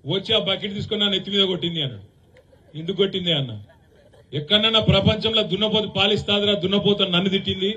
వచ్చి ఆ బకెట్ తీసుకొని నా నెత్తి మీద కొట్టింది అన్నాడు ఎందుకు కొట్టింది అన్న ఎక్కడన్నా ప్రపంచంలో దున్నపోతు పాలిస్తాదిరా దున్నపోత నన్ను తిట్టింది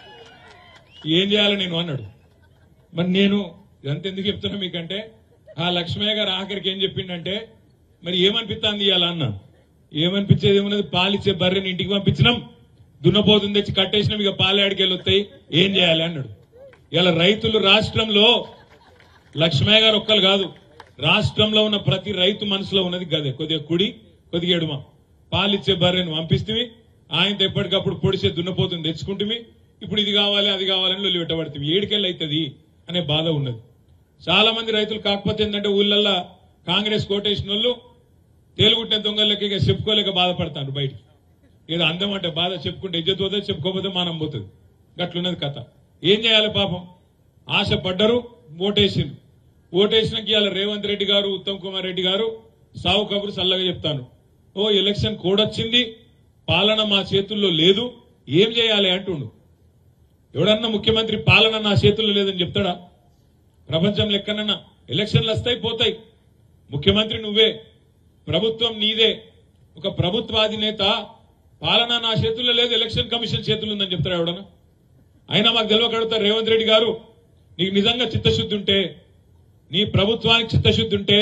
ఏం చేయాలి నేను అన్నాడు మరి నేను ఇదంతా ఎందుకు చెప్తున్నా మీకంటే ఆ లక్ష్మయ్య గారు ఆఖరికి ఏం చెప్పిండంటే మరి ఏమనిపిస్తుంది ఇవాళ అన్న ఏమనిపించేది ఏమున్నది పాలిచ్చే బర్రెని ఇంటికి పంపించినాం దున్నపోతుంది తెచ్చి కట్టేసినాం ఇక పాలు ఆడికెళ్ళి వస్తాయి ఏం చేయాలి అన్నాడు ఇలా రైతులు రాష్ట్రంలో లక్ష్మయ్య గారు ఒక్కరు కాదు రాష్ట్రంలో ఉన్న ప్రతి రైతు మనసులో ఉన్నది గదే కొద్దిగా కుడి కొద్దిగా ఎడుమ పాలిచ్చే బర్రెను పంపిస్తే ఆయనతో ఎప్పటికప్పుడు పొడిసే దున్నపోతుంది తెచ్చుకుంటుమి ఇప్పుడు ఇది కావాలి అది కావాలని లొల్లి పెట్టబడుతుంది ఏడికెళ్ళి అవుతుంది అనే బాధ ఉన్నది చాలా మంది రైతులు కాకపోతే ఏంటంటే ఊళ్ళల్లో కాంగ్రెస్ కోటేసిన వాళ్ళు తేలుగుట్టిన దొంగలకి ఇక చెప్పుకోలేక బాధపడతారు బయటికి ఏదో అందం అంటే బాధ చెప్పుకుంటే ఇజ్జత్ పోతే చెప్పుకోకపోతే మానం పోతుంది గట్లున్నది కథ ఏం చేయాలి పాపం ఆశ పడ్డరు ఓటేసిండు ఓటేసినాక ఇవాళ రేవంత్ రెడ్డి గారు ఉత్తమ్ కుమార్ రెడ్డి గారు సావు కబురు చల్లగా చెప్తాను ఓ ఎలక్షన్ కోడ్ వచ్చింది పాలన మా చేతుల్లో లేదు ఏం చేయాలి అంటుండు ఎవడన్నా ముఖ్యమంత్రి పాలన నా చేతుల్లో లేదని చెప్తాడా ప్రపంచంలో ఎక్కడన్నా ఎలక్షన్లు వస్తాయి పోతాయి ముఖ్యమంత్రి నువ్వే ప్రభుత్వం నీదే ఒక ప్రభుత్వాధినేత పాలన నా చేతుల్లో లేదు ఎలక్షన్ కమిషన్ చేతుల్లో ఉందని చెప్తారా ఎవడన్నా అయినా మాకు తెలియకడుగుతారు రేవంత్ రెడ్డి గారు నీకు నిజంగా చిత్తశుద్ధి ఉంటే నీ ప్రభుత్వానికి చిత్తశుద్ధి ఉంటే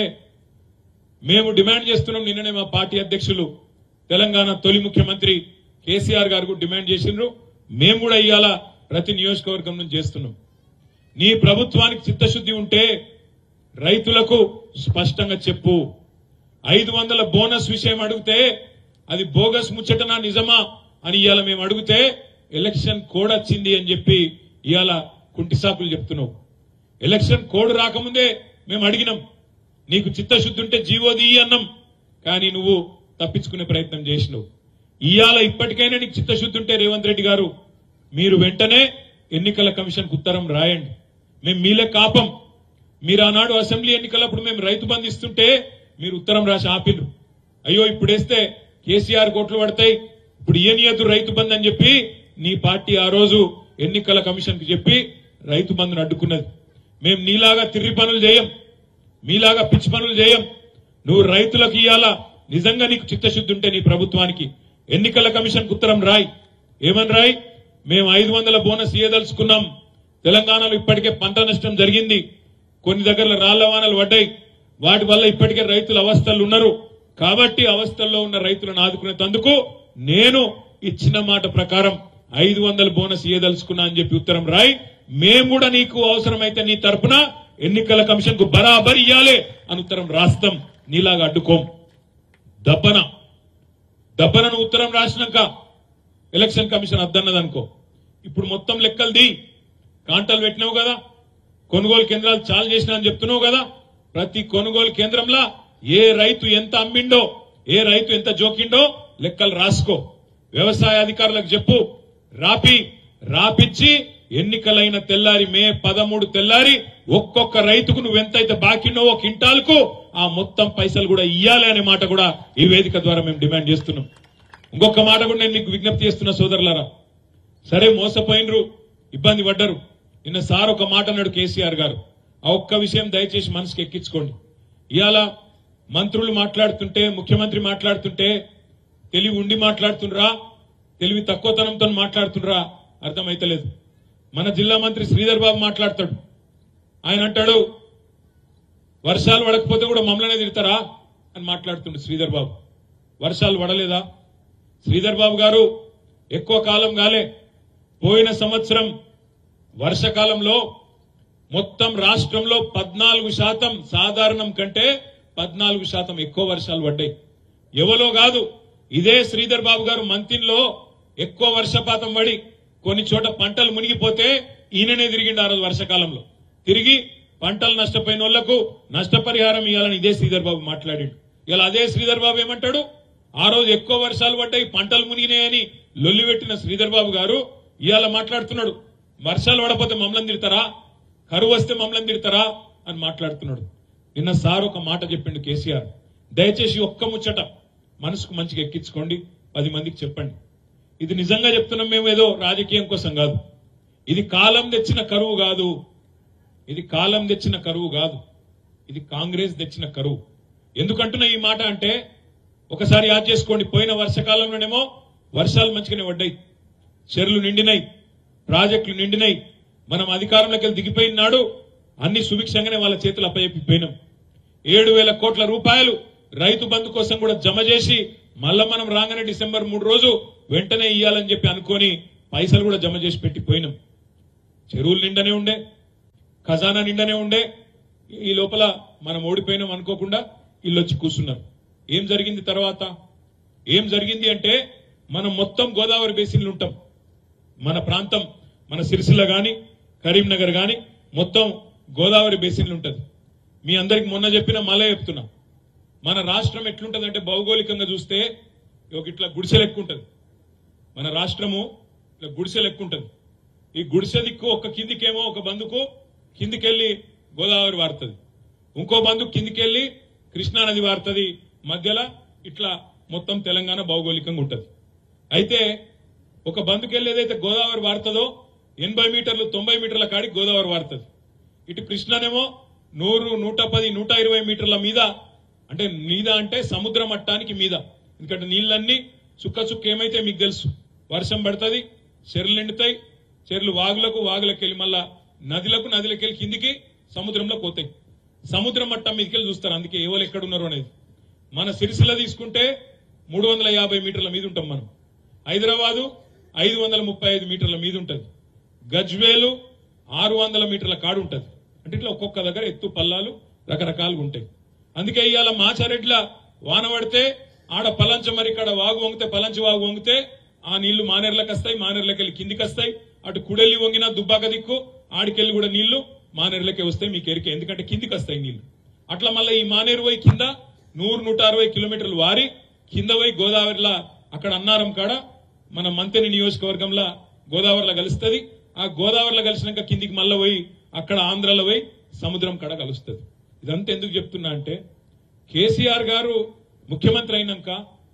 మేము డిమాండ్ చేస్తున్నాం నిన్ననే మా పార్టీ అధ్యక్షులు తెలంగాణ తొలి ముఖ్యమంత్రి కేసీఆర్ గారు కూడా డిమాండ్ చేసిండ్రు మేము కూడా ఇవాళ ప్రతి నియోజకవర్గం నుంచి చేస్తున్నాం నీ ప్రభుత్వానికి చిత్తశుద్ధి ఉంటే రైతులకు స్పష్టంగా చెప్పు ఐదు వందల బోనస్ విషయం అడిగితే అది బోగస్ ముచ్చటనా నిజమా అని ఇవాళ మేము అడిగితే ఎలక్షన్ కోడ్ వచ్చింది అని చెప్పి ఇవాళ కుంటి సాకులు చెప్తున్నావు ఎలక్షన్ కోడ్ రాకముందే మేము అడిగినాం నీకు చిత్తశుద్ధి ఉంటే జీవోది అన్నాం కానీ నువ్వు తప్పించుకునే ప్రయత్నం చేసినావు ఇవాళ ఇప్పటికైనా నీకు చిత్తశుద్ధి ఉంటే రేవంత్ రెడ్డి గారు మీరు వెంటనే ఎన్నికల కమిషన్ కు ఉత్తరం రాయండి మేము మీలే కాపం మీరు ఆనాడు అసెంబ్లీ ఎన్నికలప్పుడు మేము రైతు బంధు ఇస్తుంటే మీరు ఉత్తరం రాసి ఆపిరు అయ్యో ఇప్పుడు వేస్తే కేసీఆర్ కోట్లు పడతాయి ఇప్పుడు ఇయనియదు రైతు బంధు అని చెప్పి నీ పార్టీ ఆ రోజు ఎన్నికల కమిషన్ కి చెప్పి రైతు బంధును అడ్డుకున్నది మేము నీలాగా తిర్రి పనులు చేయం మీలాగా పిచ్చి పనులు చేయం నువ్వు రైతులకు ఇయ్యాలా నిజంగా నీకు చిత్తశుద్ధి ఉంటే నీ ప్రభుత్వానికి ఎన్నికల కమిషన్ ఉత్తరం రాయ్ ఏమని రాయ్ మేము ఐదు వందల బోనస్ ఇయ్యదలుచుకున్నాం తెలంగాణలో ఇప్పటికే పంట నష్టం జరిగింది కొన్ని దగ్గర రాళ్ల వానలు పడ్డాయి వాటి వల్ల ఇప్పటికే రైతులు అవస్థలు ఉన్నారు కాబట్టి అవస్థల్లో ఉన్న రైతులను ఆదుకునేందుకు నేను ఇచ్చిన మాట ప్రకారం ఐదు వందల బోనస్ ఇయ్యదలుచుకున్నా అని చెప్పి ఉత్తరం రాయి మేము కూడా నీకు అవసరమైతే నీ తరపున ఎన్నికల కమిషన్ కు బరాబర్ ఇయ్యాలి అని ఉత్తరం రాస్తాం నీలాగా అడ్డుకోం దబ్బన దబ్బనను ఉత్తరం రాసినాక ఎలక్షన్ కమిషన్ అద్దన్నది అనుకో ఇప్పుడు మొత్తం లెక్కలది కాంటాలు పెట్టినావు కదా కొనుగోలు కేంద్రాలు చాలు చేసినా అని చెప్తున్నావు కదా ప్రతి కొనుగోలు కేంద్రంలో ఏ రైతు ఎంత అమ్మిండో ఏ రైతు ఎంత జోకిండో లెక్కలు రాసుకో వ్యవసాయ అధికారులకు చెప్పు రాపి రాపిచ్చి ఎన్నికలైన తెల్లారి మే పదమూడు తెల్లారి ఒక్కొక్క రైతుకు నువ్వెంతైతే బాకిండో ఒక కింటాల్కు ఆ మొత్తం పైసలు కూడా ఇయ్యాలి అనే మాట కూడా ఈ వేదిక ద్వారా మేము డిమాండ్ చేస్తున్నాం ఇంకొక మాట కూడా నేను మీకు విజ్ఞప్తి చేస్తున్నా సోదరులారా సరే మోసపోయినరు ఇబ్బంది పడ్డరు నిన్న సార్ ఒక మాట అన్నాడు కేసీఆర్ గారు ఆ ఒక్క విషయం దయచేసి మనసుకి ఎక్కించుకోండి ఇవాళ మంత్రులు మాట్లాడుతుంటే ముఖ్యమంత్రి మాట్లాడుతుంటే తెలివి ఉండి మాట్లాడుతుండ్రా తెలివి తక్కువతనంతో మాట్లాడుతుండ్రా అర్థమైతలేదు మన జిల్లా మంత్రి శ్రీధర్ బాబు మాట్లాడతాడు ఆయన అంటాడు వర్షాలు పడకపోతే కూడా మమ్మల్నే తిడతారా అని మాట్లాడుతుండు శ్రీధర్ బాబు వర్షాలు పడలేదా శ్రీధర్ బాబు గారు ఎక్కువ కాలం కాలే పోయిన సంవత్సరం వర్షకాలంలో మొత్తం రాష్ట్రంలో పద్నాలుగు శాతం సాధారణం కంటే పద్నాలుగు శాతం ఎక్కువ వర్షాలు పడ్డాయి ఎవలో కాదు ఇదే శ్రీధర్ బాబు గారు మంతిన్లో ఎక్కువ వర్షపాతం పడి కొన్ని చోట పంటలు మునిగిపోతే ఈయననే తిరిగిండు ఆ రోజు వర్షకాలంలో తిరిగి పంటలు నష్టపోయిన వాళ్లకు నష్టపరిహారం ఇవ్వాలని ఇదే శ్రీధర్ బాబు మాట్లాడిండు ఇలా అదే శ్రీధర్ బాబు ఏమంటాడు ఆ రోజు ఎక్కువ వర్షాలు పడ్డాయి పంటలు మునిగినాయని లొల్లి పెట్టిన శ్రీధర్ బాబు గారు ఇవాళ మాట్లాడుతున్నాడు వర్షాలు పడపోతే మమ్మల్ని తిడతారా కరువు వస్తే మమ్మల్ని తిడతారా అని మాట్లాడుతున్నాడు నిన్న సార్ ఒక మాట చెప్పిండు కేసీఆర్ దయచేసి ఒక్క ముచ్చట మనసుకు మంచిగా ఎక్కించుకోండి పది మందికి చెప్పండి ఇది నిజంగా చెప్తున్నాం మేము ఏదో రాజకీయం కోసం కాదు ఇది కాలం తెచ్చిన కరువు కాదు ఇది కాలం తెచ్చిన కరువు కాదు ఇది కాంగ్రెస్ తెచ్చిన కరువు ఎందుకంటున్నా ఈ మాట అంటే ఒకసారి యాద్ చేసుకోండి పోయిన వర్షకాలంలోనేమో వర్షాలు మంచిగానే పడ్డాయి చెరువులు నిండినాయి ప్రాజెక్టులు నిండినాయి మనం అధికారంలోకి వెళ్ళి దిగిపోయిన నాడు అన్ని సుభిక్షంగానే వాళ్ళ చేతులు అప్పచెప్పిపోయినాం ఏడు వేల కోట్ల రూపాయలు రైతు బంధు కోసం కూడా జమ చేసి మళ్ళా మనం రాగానే డిసెంబర్ మూడు రోజు వెంటనే ఇయ్యాలని చెప్పి అనుకొని పైసలు కూడా జమ చేసి పెట్టిపోయినాం చెరువులు నిండనే ఉండే ఖజానా నిండనే ఉండే ఈ లోపల మనం ఓడిపోయినాం అనుకోకుండా వీళ్ళు వచ్చి కూర్చున్నారు ఏం జరిగింది తర్వాత ఏం జరిగింది అంటే మనం మొత్తం గోదావరి బేసిన్లు ఉంటాం మన ప్రాంతం మన సిరిసిల్ల గాని కరీంనగర్ గాని మొత్తం గోదావరి బేసిన్లు ఉంటది మీ అందరికి మొన్న చెప్పిన మళ్ళీ చెప్తున్నా మన రాష్ట్రం ఎట్లుంటదంటే భౌగోళికంగా చూస్తే ఒక ఇట్లా గుడిసె లెక్క ఉంటది మన రాష్ట్రము ఇట్లా గుడిసె లెక్క ఉంటది ఈ గుడిసె దిక్కు ఒక కిందికేమో ఒక బందుకు కిందికెళ్లి గోదావరి వారుతుంది ఇంకో బందుకు కిందికెళ్లి కృష్ణానది వారుతుంది మధ్యలో ఇట్లా మొత్తం తెలంగాణ భౌగోళికంగా ఉంటది అయితే ఒక బందుకెళ్ళి ఏదైతే గోదావరి వారుతుందో ఎనభై మీటర్లు తొంభై మీటర్ల కాడికి గోదావరి వారుతుంది ఇటు కృష్ణనేమో నూరు నూట పది నూట ఇరవై మీటర్ల మీద అంటే మీద అంటే సముద్ర మట్టానికి మీద ఎందుకంటే నీళ్ళన్నీ చుక్క చుక్క ఏమైతే మీకు తెలుసు వర్షం పడుతుంది చెరువులు నిండుతాయి చెరువులు వాగులకు వాగులకు వెళ్ళి మళ్ళా నదులకు నదులకు వెళ్ళి కిందికి సముద్రంలో పోతాయి సముద్ర మట్టం మీదకి వెళ్ళి చూస్తారు అందుకే ఎవరు ఎక్కడ ఉన్నారు అనేది మన సిరిసిల్ల తీసుకుంటే మూడు వందల యాభై మీటర్ల మీద ఉంటాం మనం హైదరాబాదు ఐదు వందల ముప్పై ఐదు మీటర్ల మీద ఉంటది గజ్వేలు ఆరు వందల మీటర్ల కాడు ఉంటది అంటే ఇట్లా ఒక్కొక్క దగ్గర ఎత్తు పల్లాలు రకరకాలుగా ఉంటాయి అందుకే ఇవాళ మాచారెడ్ల వాన పడితే ఆడ పలంచ మరి ఇక్కడ వాగు వంగితే పలంచి వాగు వంగితే ఆ నీళ్లు మానేర్లకు వస్తాయి మానేర్లకి వెళ్ళి కిందికి వస్తాయి అటు కుడెల్లి వంగినా దుబ్బాక దిక్కు ఆడికెళ్ళి కూడా నీళ్లు మానేర్లకే వస్తాయి మీకు ఎరికే ఎందుకంటే కిందికి వస్తాయి నీళ్లు అట్లా మళ్ళీ ఈ మానేరు పోయి కింద నూరు నూట అరవై కిలోమీటర్లు వారి కింద పోయి గోదావరిలా అక్కడ అన్నారం కాడ మన మంతెని నియోజకవర్గంలో గోదావరిలో కలుస్తుంది ఆ గోదావరిలో కలిసినాక కిందికి మళ్ళీ పోయి అక్కడ ఆంధ్రలో పోయి సముద్రం కాడ కలుస్తుంది ఇదంతా ఎందుకు చెప్తున్నా అంటే కేసీఆర్ గారు ముఖ్యమంత్రి అయినాక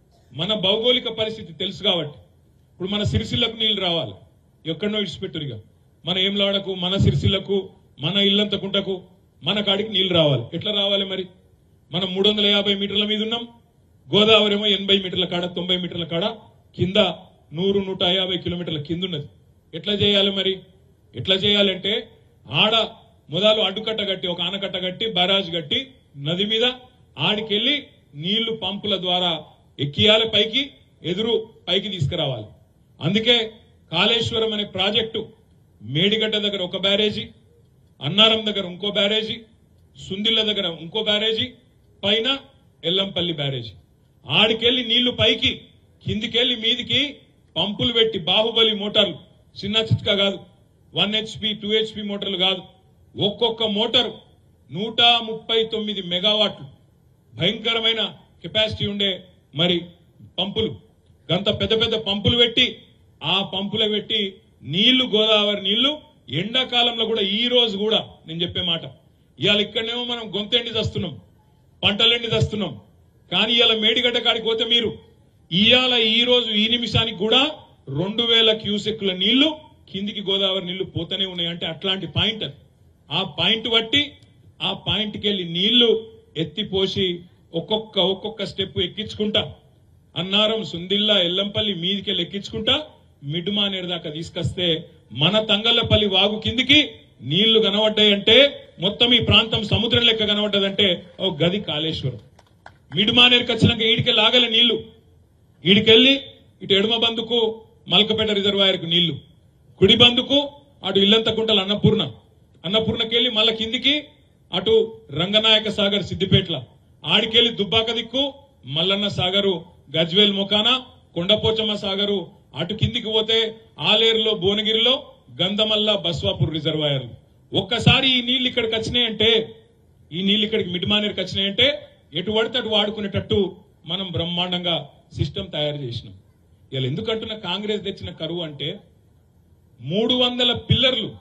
మన భౌగోళిక పరిస్థితి తెలుసు కాబట్టి ఇప్పుడు మన సిరిసిల్లకు నీళ్లు రావాలి ఎక్కడనో ఇడిచిపెట్టురుగా మన ఏంలాడకు మన సిరిసిల్లకు మన ఇల్లంతకుంటకు మన కాడికి నీళ్లు రావాలి ఎట్లా రావాలి మరి మనం మూడు వందల యాభై మీటర్ల మీద ఉన్నాం గోదావరి ఏమో ఎనభై మీటర్ల కాడ తొంభై మీటర్ల కాడ కింద నూరు నూట యాభై కిలోమీటర్ల కింద ఉన్నది ఎట్లా చేయాలి మరి ఎట్లా చేయాలంటే ఆడ మొదలు అడ్డుకట్ట కట్టి ఒక ఆనకట్ట కట్టి బరాజ్ కట్టి నది మీద ఆడికెళ్లి నీళ్లు పంపుల ద్వారా ఎక్కియాలి పైకి ఎదురు పైకి తీసుకురావాలి అందుకే కాళేశ్వరం అనే ప్రాజెక్టు మేడిగడ్డ దగ్గర ఒక బ్యారేజీ అన్నారం దగ్గర ఇంకో బ్యారేజీ సుందిళ్ళ దగ్గర ఇంకో బ్యారేజీ పైన ఎల్లంపల్లి బ్యారేజీ ఆడికెళ్లి నీళ్లు పైకి కిందికెళ్లి మీదికి పంపులు పెట్టి బాహుబలి మోటార్లు చిన్న చిట్కా కాదు వన్ హెచ్పి టూ హెచ్పి మోటార్లు కాదు ఒక్కొక్క మోటార్ నూట ముప్పై తొమ్మిది మెగావాట్లు భయంకరమైన కెపాసిటీ ఉండే మరి పంపులు గంత పెద్ద పెద్ద పంపులు పెట్టి ఆ పంపులు పెట్టి నీళ్లు గోదావరి నీళ్లు ఎండాకాలంలో కూడా ఈ రోజు కూడా నేను చెప్పే మాట ఇవాళ ఇక్కడనేమో మనం గొంతెండి తెస్తున్నాం పంటలెండి తెస్తున్నాం కానీ ఇవాళ మేడిగడ్డ కాడికి పోతే మీరు ఇవాళ ఈ రోజు ఈ నిమిషానికి కూడా రెండు వేల క్యూసెక్ల నీళ్లు కిందికి గోదావరి నీళ్లు పోతూనే ఉన్నాయి అంటే అట్లాంటి పాయింట్ అది ఆ పాయింట్ బట్టి ఆ పాయింట్కి వెళ్ళి నీళ్లు ఎత్తిపోసి ఒక్కొక్క ఒక్కొక్క స్టెప్ ఎక్కించుకుంటా అన్నారం సుందిల్లా ఎల్లంపల్లి మీదికెళ్ళి ఎక్కించుకుంటా మిడ్మానేరు దాకా తీసుకొస్తే మన తంగళ్ళపల్లి వాగు కిందికి నీళ్లు కనబడ్డాయంటే మొత్తం ఈ ప్రాంతం సముద్రం లెక్క కనబడ్డదంటే ఓ గది కాళేశ్వరం మిడ్మానేరుకి వచ్చినాక ఈడికెళ్ళి ఆగల నీళ్లు ఈడికెళ్ళి ఇటు ఎడమ బందుకు మల్కపేట రిజర్వాయర్కు నీళ్లు కుడి బందుకు అటు ఇల్లంతకుంటల అన్నపూర్ణ అన్నపూర్ణకెళ్ళి మళ్ళా కిందికి అటు రంగనాయక సాగర్ సిద్దిపేట్ల ఆడికెళ్ళి దుబ్బాక దిక్కు మల్లన్న సాగరు గజ్వేల్ మొకాన కొండపోచమ్మ సాగరు అటు కిందికి పోతే ఆలేరులో భువనగిరిలో గంధమల్ల బస్వాపూర్ రిజర్వాయర్లు ఒక్కసారి ఈ నీళ్లు ఇక్కడికి వచ్చినాయంటే ఈ నీళ్లు ఇక్కడికి మిడ్మానేరుకి వచ్చినాయంటే ఎటు పడితే అటు వాడుకునేటట్టు మనం బ్రహ్మాండంగా సిస్టమ్ తయారు చేసినాం ఇలా ఎందుకంటున్న కాంగ్రెస్ తెచ్చిన కరువు అంటే మూడు వందల పిల్లర్లు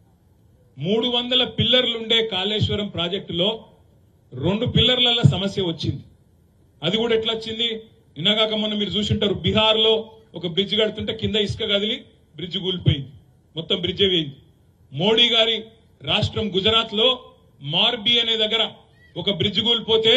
మూడు వందల పిల్లర్లు ఉండే కాళేశ్వరం ప్రాజెక్టులో రెండు పిల్లర్ల సమస్య వచ్చింది అది కూడా ఎట్లా వచ్చింది నిన్నగాక మొన్న మీరు చూసింటారు బీహార్ లో ఒక బ్రిడ్జ్ కడుతుంటే కింద ఇసుక కదిలి బ్రిడ్జ్ కూలిపోయింది మొత్తం బ్రిడ్జ్ వేయింది మోడీ గారి రాష్ట్రం గుజరాత్ లో మార్బీ అనే దగ్గర ఒక బ్రిడ్జ్ కూలిపోతే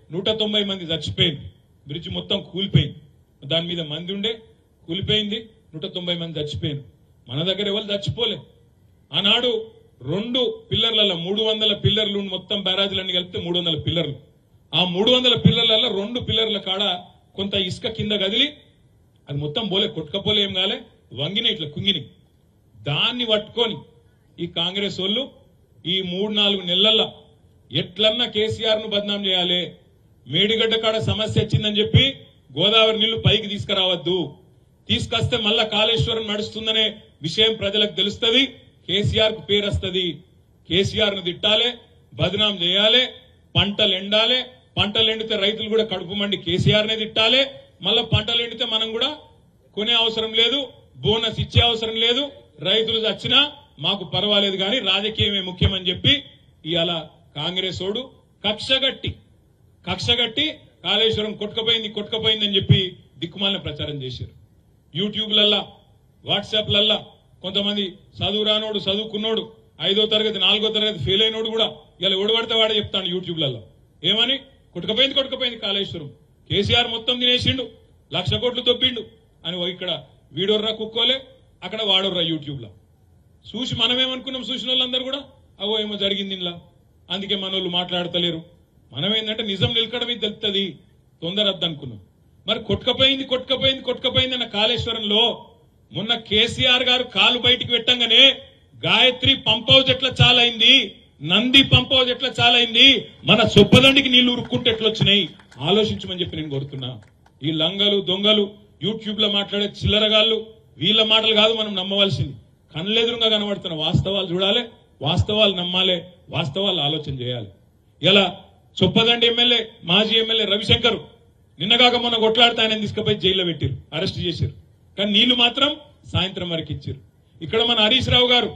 నూట తొంభై మంది చచ్చిపోయింది బ్రిడ్జ్ మొత్తం కూలిపోయింది దాని మీద మంది ఉండే కూలిపోయింది నూట తొంభై మంది చచ్చిపోయింది మన దగ్గర ఎవరు చచ్చిపోలే ఆనాడు రెండు పిల్లర్లలో మూడు వందల పిల్లర్లు మొత్తం బ్యారాజులన్నీ కలిపితే మూడు వందల పిల్లర్లు ఆ మూడు వందల పిల్లర్లలో రెండు పిల్లర్ల కాడ కొంత ఇసుక కింద కదిలి అది మొత్తం పోలే కొట్టుకపోలే ఏం కాలే వంగిన ఇట్లా కుంగిని దాన్ని పట్టుకొని ఈ కాంగ్రెస్ వాళ్ళు ఈ మూడు నాలుగు నెలల్లో ఎట్లన్నా కేసీఆర్ ను బదనాం చేయాలి మేడిగడ్డ కాడ సమస్య వచ్చిందని చెప్పి గోదావరి నీళ్లు పైకి తీసుకురావద్దు తీసుకొస్తే మళ్ళా కాళేశ్వరం నడుస్తుందనే విషయం ప్రజలకు తెలుస్తుంది కేసీఆర్ కు పేరు వస్తుంది కేసీఆర్ ను తిట్టాలి బదనాం చేయాలి పంటలు ఎండాలి పంటలు ఎండితే రైతులు కూడా కడుపు మండి కేసీఆర్ నే తిట్టాలి మళ్ళా పంటలు ఎండితే మనం కూడా కొనే అవసరం లేదు బోనస్ ఇచ్చే అవసరం లేదు రైతులు చచ్చినా మాకు పర్వాలేదు కానీ రాజకీయమే ముఖ్యమని చెప్పి ఇవాళ కాంగ్రెస్ ఓడు కక్షగట్టి కక్షగట్టి కాళేశ్వరం కొట్టుకపోయింది కొట్టుకపోయింది అని చెప్పి దిక్కుమాలిన ప్రచారం చేశారు యూట్యూబ్లల్లా వాట్సాప్లల్లా కొంతమంది చదువు రానోడు చదువుకున్నోడు ఐదో తరగతి నాలుగో తరగతి ఫెయిల్ అయినోడు కూడా ఇలా ఓడబడితే వాడే చెప్తాడు యూట్యూబ్లలో ఏమని కొట్టుకపోయింది కొట్టుకపోయింది కాళేశ్వరం కేసీఆర్ మొత్తం తినేసిండు లక్ష కోట్లు దొబ్బిండు అని ఓ ఇక్కడ వీడోర్రా కుక్కోలే అక్కడ వాడోర్రా యూట్యూబ్ లో చూసి మనమేమనుకున్నాం చూసిన వాళ్ళందరూ కూడా అవో ఏమో జరిగింది ఇలా అందుకే మన వాళ్ళు మాట్లాడతలేరు మనం ఏంటంటే నిజం నిలకడమే తెలుస్తుంది తొందరద్దు అనుకున్నాం మరి కొట్టుకపోయింది కొట్టుకపోయింది కొట్టుకపోయింది అన్న కాళేశ్వరంలో మొన్న కేసీఆర్ గారు కాలు బయటికి పెట్టంగానే గాయత్రి పంప్ హౌస్ ఎట్లా చాలైంది నంది పంప్ హౌస్ ఎట్లా చాలైంది మన సొప్పదండికి నీళ్లు ఉరుక్కుంటే ఎట్లా వచ్చినాయి ఆలోచించమని చెప్పి నేను కోరుతున్నా ఈ లంగలు దొంగలు యూట్యూబ్ లో మాట్లాడే చిల్లరగాళ్ళు వీళ్ళ మాటలు కాదు మనం నమ్మవలసింది కళ్ళెదురుగా కనబడుతున్న వాస్తవాలు చూడాలి వాస్తవాలు నమ్మాలి వాస్తవాలు ఆలోచన చేయాలి ఇలా చొప్పదండి ఎమ్మెల్యే మాజీ ఎమ్మెల్యే రవిశంకర్ నిన్నగాక మొన్న కొట్లాడితే ఆయన తీసుకుపోయి జైల్లో పెట్టారు అరెస్ట్ చేశారు కానీ నీళ్లు మాత్రం సాయంత్రం వరకు ఇచ్చారు ఇక్కడ మన హరీష్ రావు గారు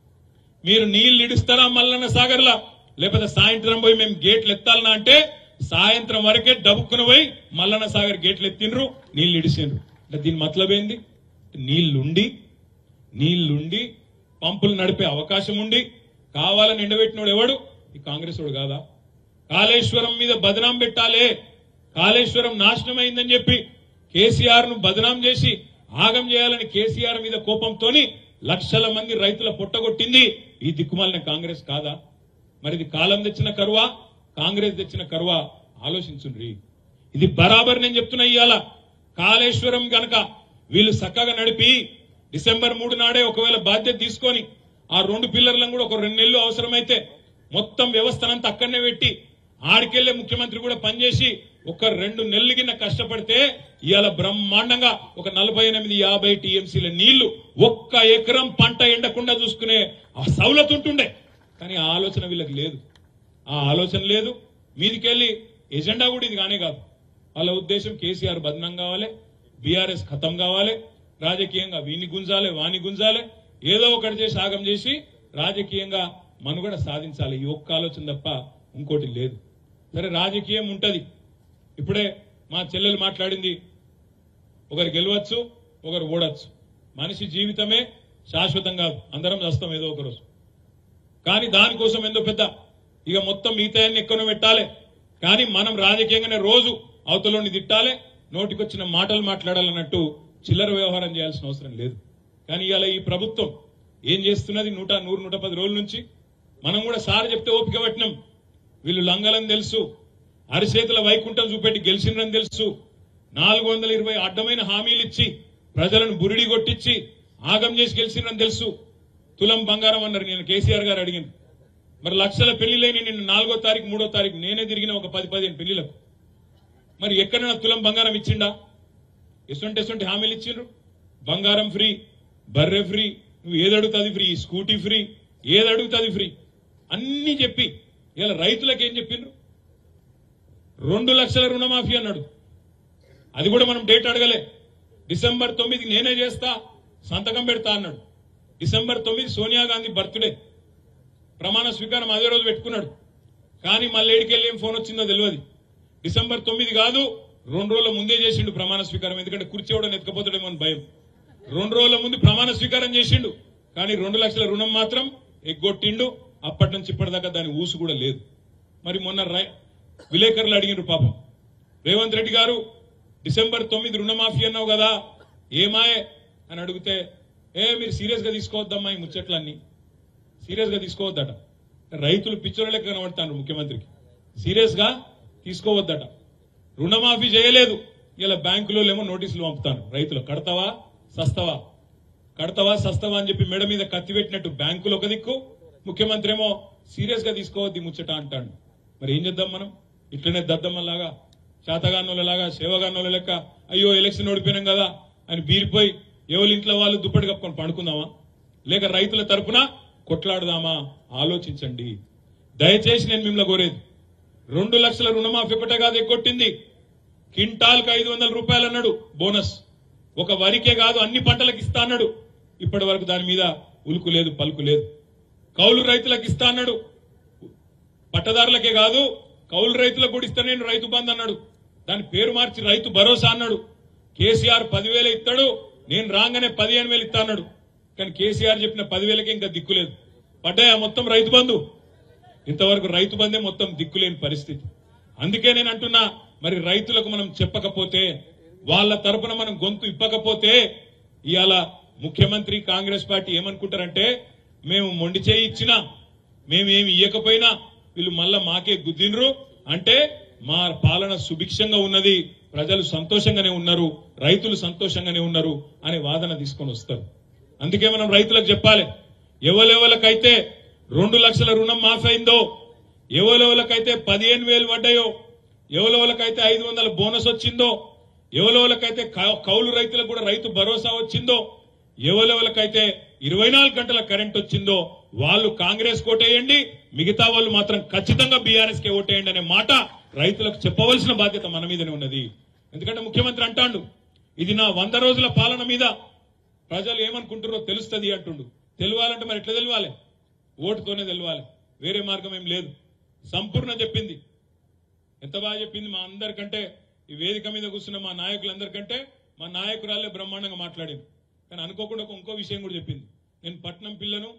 మీరు నీళ్లు ఇడుస్తారా మల్లన్న సాగర్లా లేకపోతే సాయంత్రం పోయి మేము గేట్లు ఎత్తాలనా అంటే సాయంత్రం వరకే డబ్బుకుని పోయి మల్లన్న సాగర్ గేట్లు ఎత్తిండ్రు నీళ్లు ఇడిసిండ్రు అంటే దీని మతలబ్ ఏంది నీళ్లుండి నీళ్లుండి పంపులు నడిపే అవకాశం ఉండి కావాలని ఎండబెట్టినోడు ఎవడు ఈ కాంగ్రెస్ వాడు కాదా కాళేశ్వరం మీద బదనాం పెట్టాలే కాళేశ్వరం నాశనం అయిందని చెప్పి కేసీఆర్ ను బదనాం చేసి ఆగం చేయాలని కేసీఆర్ మీద కోపంతోని లక్షల మంది రైతుల పొట్టగొట్టింది ఈ దిక్కుమాలిన కాంగ్రెస్ కాదా మరి ఇది కాలం తెచ్చిన కరువా కాంగ్రెస్ తెచ్చిన కరువా ఆలోచించుండ్రి ఇది బరాబర్ నేను చెప్తున్నా ఇవాళ కాళేశ్వరం గనక వీళ్ళు చక్కగా నడిపి డిసెంబర్ మూడు నాడే ఒకవేళ బాధ్యత తీసుకొని ఆ రెండు పిల్లర్లను కూడా ఒక రెండు నెలలు అవసరమైతే మొత్తం వ్యవస్థనంతా అక్కడనే పెట్టి ఆడికెళ్లే ముఖ్యమంత్రి కూడా పనిచేసి ఒక రెండు నెలలు కింద కష్టపడితే ఇవాళ బ్రహ్మాండంగా ఒక నలభై ఎనిమిది యాభై టీఎంసీల నీళ్లు ఒక్క ఎకరం పంట ఎండకుండా చూసుకునే ఆ సౌలత్ ఉంటుండే కానీ ఆ ఆలోచన వీళ్ళకి లేదు ఆ ఆలోచన లేదు మీదికెళ్ళి ఎజెండా కూడా ఇది కానే కాదు వాళ్ళ ఉద్దేశం కేసీఆర్ బదనం కావాలి బీఆర్ఎస్ ఖతం కావాలి రాజకీయంగా వీని గుంజాలి వాని గుంజాలి ఏదో ఒకటి చేసి ఆగం చేసి రాజకీయంగా మనుగడ సాధించాలి ఈ ఒక్క ఆలోచన తప్ప ఇంకోటి లేదు సరే రాజకీయం ఉంటది ఇప్పుడే మా చెల్లెలు మాట్లాడింది ఒకరు గెలవచ్చు ఒకరు ఓడచ్చు మనిషి జీవితమే శాశ్వతం కాదు అందరం చేస్తాం ఏదో ఒక రోజు కానీ దానికోసం ఎంతో పెద్ద ఇక మొత్తం మిగతాయన్ని ఎక్కువ పెట్టాలి కానీ మనం రాజకీయంగానే రోజు అవతలని తిట్టాలి నోటికొచ్చిన మాటలు మాట్లాడాలన్నట్టు చిల్లర వ్యవహారం చేయాల్సిన అవసరం లేదు కానీ ఇవాళ ఈ ప్రభుత్వం ఏం చేస్తున్నది నూట నూరు నూట పది రోజుల నుంచి మనం కూడా సార్ చెప్తే ఓపిక పట్టినాం వీళ్ళు లంగలని తెలుసు అరిచేతుల వైకుంఠం చూపెట్టి గెలిచిండ్రని తెలుసు నాలుగు వందల ఇరవై అడ్డమైన హామీలు ఇచ్చి ప్రజలను బురిడి కొట్టించి ఆగం చేసి గెలిచిండ్రని తెలుసు తులం బంగారం అన్నారు నేను కేసీఆర్ గారు అడిగింది మరి లక్షల పెళ్లిలేని నిన్ను నాలుగో తారీఖు మూడో తారీఖు నేనే తిరిగిన ఒక పది పదిహేను పెళ్లిలకు మరి ఎక్కడైనా తులం బంగారం ఇచ్చిండా ఎటువంటి ఎటువంటి హామీలు ఇచ్చిండ్రు బంగారం ఫ్రీ బర్రె ఫ్రీ నువ్వు ఏది అడుగుతుంది ఫ్రీ స్కూటీ ఫ్రీ ఏది అడుగుతుంది ఫ్రీ అన్ని చెప్పి ఇలా రైతులకు ఏం చెప్పిండ్రు రెండు లక్షల రుణమాఫీ అన్నాడు అది కూడా మనం డేట్ అడగలే డిసెంబర్ తొమ్మిది నేనే చేస్తా సంతకం పెడతా అన్నాడు డిసెంబర్ తొమ్మిది సోనియా గాంధీ బర్త్డే ప్రమాణ స్వీకారం అదే రోజు పెట్టుకున్నాడు కానీ మళ్ళీ ఏడికెళ్ళి ఏం ఫోన్ వచ్చిందో తెలియదు డిసెంబర్ తొమ్మిది కాదు రెండు రోజుల ముందే చేసిండు ప్రమాణ స్వీకారం ఎందుకంటే కుర్చీ కూడా ఎత్తుకపోతాడేమో అని భయం రెండు రోజుల ముందు ప్రమాణ స్వీకారం చేసిండు కానీ రెండు లక్షల రుణం మాత్రం ఎగ్గొట్టిండు అప్పటి నుంచి ఇప్పటిదాకా దాని ఊసు కూడా లేదు మరి మొన్న రై- విలేకరులు అడిగినారు పాపం రేవంత్ రెడ్డి గారు డిసెంబర్ తొమ్మిది రుణమాఫీ అన్నావు కదా ఏమాయే అని అడిగితే ఏ మీరు సీరియస్ గా తీసుకోవద్దమ్మా ఈ ముచ్చట్లన్నీ సీరియస్ గా తీసుకోవద్దట రైతులు పిచ్చోళ్ళ లెక్క కనబడతాను ముఖ్యమంత్రికి సీరియస్ గా తీసుకోవద్దట రుణమాఫీ చేయలేదు ఇలా బ్యాంకులో ఏమో నోటీసులు పంపుతాను రైతులు కడతావా సస్తవా కడతావా సస్తవా అని చెప్పి మెడ మీద కత్తి పెట్టినట్టు బ్యాంకులు ఒక దిక్కు ముఖ్యమంత్రి ఏమో సీరియస్ గా తీసుకోవద్ది ముచ్చట అంటాడు మరి ఏం చేద్దాం మనం ఇట్లనే దద్దమ్మలాగా శాతగానోళ్ళలాగా సేవగానోళ్ళ లెక్క అయ్యో ఎలక్షన్ ఓడిపోయినాం కదా అని బీరిపోయి ఎవరి ఇంట్లో వాళ్ళు దుప్పటి కప్పుకొని పండుకుందామా లేక రైతుల తరపున కొట్లాడదామా ఆలోచించండి దయచేసి నేను మిమ్మల్ని కోరేది రెండు లక్షల రుణమాఫీ ఒకటే కాదు ఎగ్గొట్టింది కింటాల్కి ఐదు వందల రూపాయలు అన్నాడు బోనస్ ఒక వరికే కాదు అన్ని పంటలకు ఇస్తా అన్నాడు ఇప్పటి వరకు దాని మీద ఉలుకు లేదు పలుకు లేదు కౌలు రైతులకు ఇస్తా అన్నాడు పట్టదారులకే కాదు కౌలు రైతులకు కూడా ఇస్తా నేను రైతు బంధు అన్నాడు దాని పేరు మార్చి రైతు భరోసా అన్నాడు కేసీఆర్ పదివేలు ఇస్తాడు నేను రాగానే పదిహేను వేలు ఇస్తా అన్నాడు కానీ కేసీఆర్ చెప్పిన పదివేలకి ఇంకా దిక్కులేదు పడ్డాయా మొత్తం రైతు బంధు ఇంతవరకు రైతు బంధే మొత్తం దిక్కులేని పరిస్థితి అందుకే నేను అంటున్నా మరి రైతులకు మనం చెప్పకపోతే వాళ్ళ తరపున మనం గొంతు ఇప్పకపోతే ఇవాళ ముఖ్యమంత్రి కాంగ్రెస్ పార్టీ ఏమనుకుంటారంటే మేము మొండి చేయి ఇచ్చినా మేమేమి ఇయ్యకపోయినా వీళ్ళు మళ్ళా మాకే గుద్దినరు అంటే మా పాలన సుభిక్షంగా ఉన్నది ప్రజలు సంతోషంగానే ఉన్నారు రైతులు సంతోషంగానే ఉన్నారు అనే వాదన తీసుకొని వస్తారు అందుకే మనం రైతులకు చెప్పాలి ఎవరెవరికైతే రెండు లక్షల రుణం మాఫీ అయిందో ఎవరెవరికైతే పదిహేను వేలు పడ్డాయో ఎవరెవరికైతే ఐదు వందల బోనస్ వచ్చిందో ఎవరెవరికైతే కౌ- కౌలు రైతులకు కూడా రైతు భరోసా వచ్చిందో ఎవరెవరికైతే ఇరవై నాలుగు గంటల కరెంట్ వచ్చిందో వాళ్ళు కాంగ్రెస్ కోటేయండి మిగతా వాళ్ళు మాత్రం ఖచ్చితంగా బీఆర్ఎస్ కే ఓటేయండి అనే మాట రైతులకు చెప్పవలసిన బాధ్యత మన మీదనే ఉన్నది ఎందుకంటే ముఖ్యమంత్రి అంటాండు ఇది నా వంద రోజుల పాలన మీద ప్రజలు ఏమనుకుంటారో తెలుస్తుంది అంటుండు తెలియాలంటే మరి ఎట్లా తెలియాలి ఓటుతోనే తెలియాలి వేరే మార్గం ఏం లేదు సంపూర్ణ చెప్పింది ఎంత బాగా చెప్పింది మా అందరికంటే ఈ వేదిక మీద కూర్చున్న మా నాయకులందరికంటే మా నాయకురాలే బ్రహ్మాండంగా మాట్లాడింది కానీ అనుకోకుండా ఒక ఇంకో విషయం కూడా చెప్పింది నేను పట్నం పిల్లను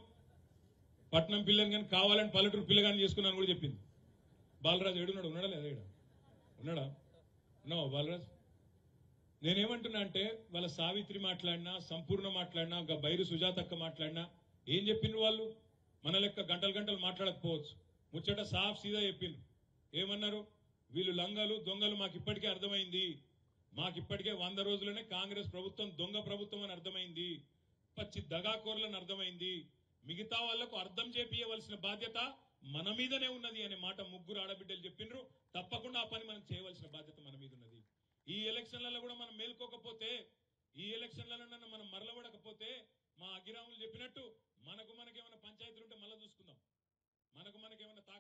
పట్నం పిల్లని కానీ కావాలని పల్లెటూరు పిల్లగాని చేసుకున్నాను కూడా చెప్పింది బాలరాజు ఏడున్నాడు ఉన్నాడా లేదా ఈడ? ఉన్నాడా ఉన్నావా బాలరాజు నేనేమంటున్నా అంటే వాళ్ళ సావిత్రి మాట్లాడినా సంపూర్ణ మాట్లాడినా ఇంకా బైరు సుజాతక్క మాట్లాడినా ఏం చెప్పిండ్రు వాళ్ళు మన లెక్క గంటలు గంటలు మాట్లాడకపోవచ్చు ముచ్చట సాఫ్ సీదా చెప్పిండ్రు ఏమన్నారు వీళ్ళు లంగలు దొంగలు మాకు ఇప్పటికే అర్థమైంది మాకు ఇప్పటికే వంద రోజులనే కాంగ్రెస్ ప్రభుత్వం దొంగ ప్రభుత్వం అని అర్థమైంది పచ్చి దగాకోర్లని అర్థమైంది మిగతా వాళ్లకు అర్థం చేపియవలసిన బాధ్యత మన మీదనే ఉన్నది అనే మాట ముగ్గురు ఆడబిడ్డలు చెప్పిండ్రు తప్పకుండా ఆ పని మనం చేయవలసిన బాధ్యత మన మీద ఉన్నది ఈ ఎలక్షన్లలో కూడా మనం మేల్కోకపోతే ఈ ఎలక్షన్లలో మనం మరలబడకపోతే మా అగిరాములు చెప్పినట్టు మనకు మనకేమైనా పంచాయతీలు ఉంటే మళ్ళీ చూసుకుందాం మనకు మనకేమైనా